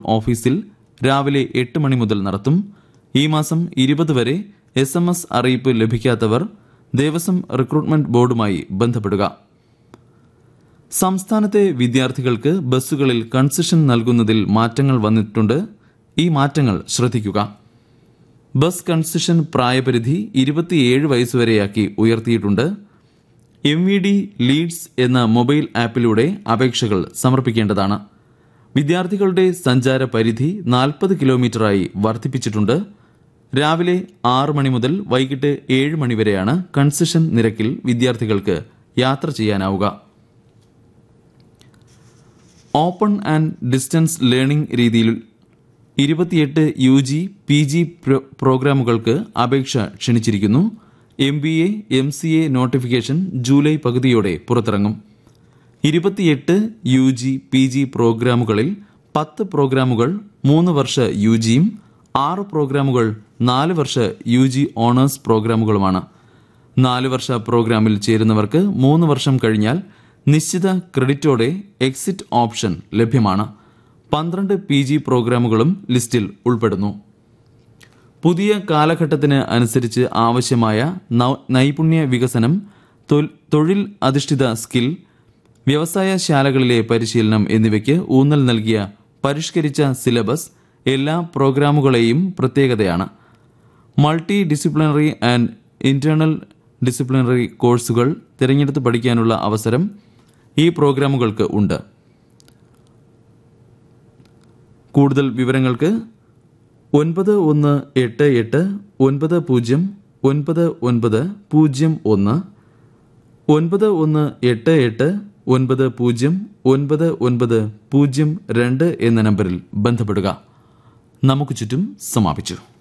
ഓഫീസിൽ രാവിലെ എട്ട് മണി മുതൽ നടത്തും ഈ മാസം ഇരുപത് വരെ എസ് എം എസ് അറിയിപ്പ് ലഭിക്കാത്തവർ ദേവസ്വം റിക്രൂട്ട്മെന്റ് ബോർഡുമായി ബന്ധപ്പെടുക സംസ്ഥാനത്തെ വിദ്യാർത്ഥികൾക്ക് ബസ്സുകളിൽ കൺസെഷൻ നൽകുന്നതിൽ മാറ്റങ്ങൾ വന്നിട്ടുണ്ട് ഈ മാറ്റങ്ങൾ ശ്രദ്ധിക്കുക ബസ് കൺസെഷൻ പ്രായപരിധി ഇരുപത്തിയേഴ് വയസ്സുവരെയാക്കി ഉയർത്തിയിട്ടുണ്ട് എം വി ഡി ലീഡ്സ് എന്ന മൊബൈൽ ആപ്പിലൂടെ അപേക്ഷകൾ സമർപ്പിക്കേണ്ടതാണ് വിദ്യാർത്ഥികളുടെ സഞ്ചാര പരിധി നാൽപ്പത് കിലോമീറ്ററായി വർദ്ധിപ്പിച്ചിട്ടുണ്ട് രാവിലെ ആറ് മണി മുതൽ വൈകിട്ട് ഏഴ് മണി വരെയാണ് കൺസെഷൻ നിരക്കിൽ വിദ്യാർത്ഥികൾക്ക് യാത്ര ചെയ്യാനാവുക ഓപ്പൺ ആൻഡ് ഡിസ്റ്റൻസ് ലേണിംഗ് രീതിയിൽ ഇരുപത്തിയെട്ട് യു ജി പി ജി പ്രോഗ്രാമുകൾക്ക് അപേക്ഷ ക്ഷണിച്ചിരിക്കുന്നു M B A M C A notification July പകുതിയോടെ പുറത്തിറങ്ങും ഇരുപത്തിയെട്ട് യു ജി പി ജി പ്രോഗ്രാമുകളിൽ പത്ത് പ്രോഗ്രാമുകൾ മൂന്ന് വർഷ യു ജിയും ആറ് പ്രോഗ്രാമുകൾ നാല് വർഷ യു ജി ഓണേഴ്സ് പ്രോഗ്രാമുകളുമാണ് നാല് വർഷ പ്രോഗ്രാമിൽ ചേരുന്നവർക്ക് മൂന്ന് വർഷം കഴിഞ്ഞാൽ നിശ്ചിത ക്രെഡിറ്റോടെ എക്സിറ്റ് ഓപ്ഷൻ ലഭ്യമാണ് പന്ത്രണ്ട് പി ജി പ്രോഗ്രാമുകളും ലിസ്റ്റിൽ ഉൾപ്പെടുന്നു പുതിയ കാലഘട്ടത്തിന് അനുസരിച്ച് ആവശ്യമായ നൗ- നൈപുണ്യ വികസനം തൊൽ- തൊഴിൽ അധിഷ്ഠിത സ്കിൽ വ്യവസായശാലകളിലെ പരിശീലനം എന്നിവയ്ക്ക് ഊന്നൽ നൽകിയ പരിഷ്കരിച്ച സിലബസ് എല്ലാ പ്രോഗ്രാമുകളെയും പ്രത്യേകതയാണ് multi disciplinary and internal disciplinary കോഴ്സുകൾ തിരഞ്ഞെടുത്ത് പഠിക്കാനുള്ള അവസരം ഈ പ്രോഗ്രാമുകൾക്ക് ഉണ്ട് കൂടുതൽ വിവരങ്ങൾക്ക് ഒൻപത് ഒന്ന് എട്ട് എട്ട് ഒൻപത് പൂജ്യം ഒൻപത് ഒൻപത് പൂജ്യം ഒന്ന് ഒൻപത് ഒന്ന് എട്ട് എട്ട് ഒൻപത് പൂജ്യം ഒൻപത് ഒൻപത് പൂജ്യം രണ്ട് എന്ന നമ്പറിൽ ബന്ധപ്പെടുക നമുക്ക് ചുറ്റും സമാപിച്ചു